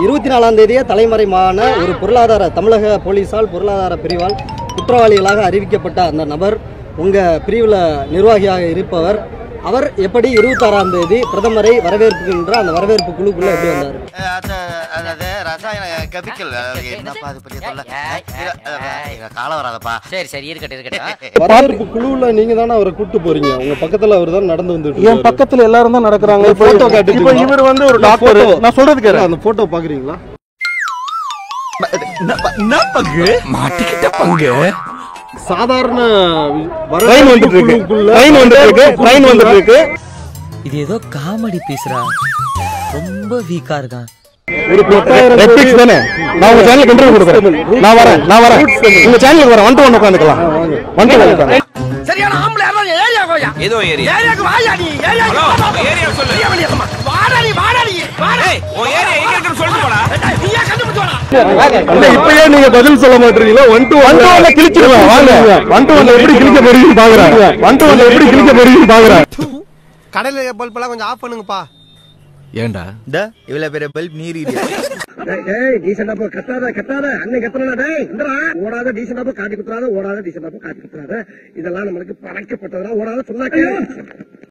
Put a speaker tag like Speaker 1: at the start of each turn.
Speaker 1: இருபத்தி நாலாம் தேதியே தலைமறைமான ஒரு பொருளாதார தமிழக போலீஸால் பொருளாதார பிரிவால் குற்றவாளிகளாக அறிவிக்கப்பட்ட அந்த நபர் உங்க பிரிவில் நிர்வாகியாக இருப்பவர் அவர் எப்படி இருபத்தாறாம் தேதி பிரதமரை வரவேற்கின்ற அந்த வரவேற்பு குழுக்குள்ள எப்படி வந்தார்
Speaker 2: அதாவது ரசாயன கெமிக்கல் என்னப்பா அது பெரிய தொல்லை காலம் வராதப்பா
Speaker 3: சரி சரி இருக்கட்டும் இருக்கட்டும்
Speaker 1: வரவேற்பு குழுவுல நீங்க தானே அவரை கூட்டு போறீங்க உங்க பக்கத்துல அவர் தான் நடந்து வந்துட்டு
Speaker 4: என் பக்கத்துல எல்லாரும் தான் நடக்கிறாங்க இப்போ
Speaker 1: photo காட்டுங்க.
Speaker 4: இப்போ இவர் வந்து ஒரு டாக்டர்
Speaker 1: photo.
Speaker 4: நான் சொல்றது கேளு
Speaker 1: அந்த போட்டோ பாக்குறீங்களா சாதாரண
Speaker 4: ட்ரெயின் வந்துட்டு இருக்கு ட்ரெயின் வந்துட்டு இருக்கு ட்ரெயின் வந்துட்டு இருக்கு
Speaker 3: இது ஏதோ காமெடி பேசுறா ரொம்ப வீக்கா இருக்கான்
Speaker 1: ஒரு பத்தாயிரம்
Speaker 4: நெட்ஃபிளிக்ஸ் தானே நான் உங்க சேனலுக்கு இன்டர்வியூ கொடுக்குறேன் நான் வரேன் நான் வரேன் உங்க சேனலுக்கு வரேன் ஒன் டு ஒன் உட்காந்துக்கலாம் ஒன் டு ஒன் உட்காந்து
Speaker 5: சரியான ஆம்பளை யாரும் ஏரியா கோயா
Speaker 6: ஏதோ ஏரியா
Speaker 5: ஏரியாக்கு வாயா நீ ஏரியாக்கு
Speaker 6: ஹலோ,
Speaker 5: வா, வா, வா.
Speaker 6: ஏரியா சொல்லு.
Speaker 5: ஏரியா வெளியே வா. வாடா நீ வாடா நீ வாடா
Speaker 6: ஏய், உன் ஏரியா எங்க இருக்குன்னு சொல்லிட்டு போடா.
Speaker 5: ஏய், நீயா கண்டுபிடிச்சு வாடா
Speaker 4: இல்ல இப்பயே நீங்க பதில் சொல்ல மாட்டீங்களா ஒன் டு ஒன் டு ஒன்ல கிழிச்சிடுவேன் வாங்க ஒன் டு ஒன்ல எப்படி கிழிக்க போறீங்கன்னு பாக்குறேன் ஒன் டு ஒன்ல எப்படி கிழிக்க போறீங்கன்னு பாக்குறேன்
Speaker 2: கடையில பல்ப் எல்லாம் கொஞ்சம் ஆஃப் பண்ணுங்கப்பா
Speaker 6: ஏன்டா
Speaker 2: இந்த இவ்வளவு பெரிய பல்ப் நீர்
Speaker 7: ஏய் டீசெண்டா போ கத்தாத கத்தாத அண்ணன் கத்துறா டேய் இந்தடா ஓடாத டீசெண்டா போ காட்டி குத்துறாத ஓடாத டீசெண்டா போ காட்டி குத்துறாத இதெல்லாம் நம்மளுக்கு பழக்கப்பட்டதெல்லாம் ஓடாத சொன்னா கேளு